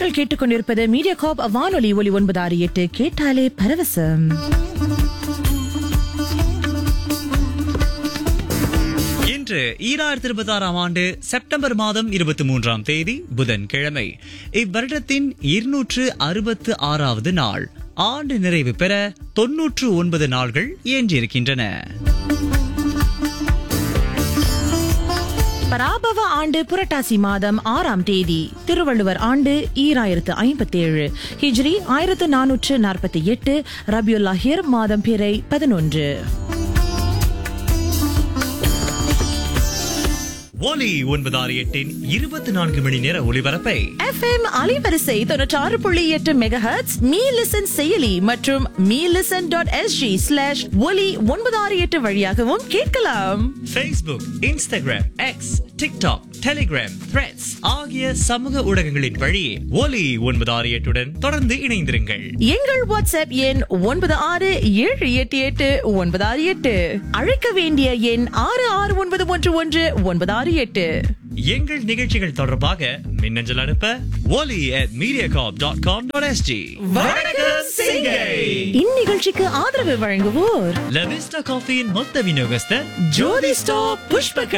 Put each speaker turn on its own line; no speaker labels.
நீங்கள் கேட்டுக்கொண்டிருப்பது மீடியா காப் வானொலி ஒலி ஒன்பது ஆறு எட்டு கேட்டாலே பரவசம்
இன்று ஈராயிரத்தி இருபத்தி ஆறாம் ஆண்டு செப்டம்பர் மாதம் இருபத்தி மூன்றாம் தேதி புதன்கிழமை இவ்வருடத்தின் இருநூற்று அறுபத்து ஆறாவது நாள் ஆண்டு நிறைவு பெற தொன்னூற்று ஒன்பது நாள்கள் எஞ்சியிருக்கின்றன
பராபவ ஆண்டு புரட்டாசி மாதம் ஆறாம் தேதி திருவள்ளுவர் ஆண்டு ஈராயிரத்து ஐம்பத்தி ஏழு ஹிஜ்ரி ஆயிரத்து நானூற்று நாற்பத்தி எட்டு ரபியுல்லாஹிர் மாதம் பிறை பதினொன்று
ஒலி ஒன்பது ஆறு எட்டின் இருபத்தி நான்கு மணி நேர ஒளிபரப்பை
எஃப்எம் அலைவரிசை தொண்ணூற்றாறு புள்ளி எட்டு மெகாஹெட்ஸ் மீ லிசன் செயலி மற்றும் me listen dot SG slash ஒலி ஒன்பது ஆறு எட்டு வழியாகவும் கேட்கலாம்
Facebook, Instagram, X, TikTok, Telegram, Threads ஆகிய சமூக ஊடகங்களின் வழி ஒலி ஒன்பது ஆறு எட்டுடன் தொடர்ந்து இணைந்திருங்கள்
எங்கள் வாட்ஸ்அப் எண் ஒன்பது ஆறு ஏழு எட்டு எட்டு ஒன்பது ஆறு எட்டு அழைக்க வேண்டிய எண் ஆறு ஆறு ஒன்பது ஒன்று ஒன்று ஒன்பது ஆறு எட்டு
எங்கள் நிகழ்ச்சிகள் தொடர்பாக மின்னஞ்சல் அனுப்ப ஒலி at mediacorp.com.sg வணக்கம் சிங்கை
இந்நிகழ்ச்சிக்கு ஆதரவு வழங்குவோர்
லவிஸ்டா காஃபியின் மொத்த விநியோகஸ்தர்
ஜோதி ஸ்டாப் புஷ்ப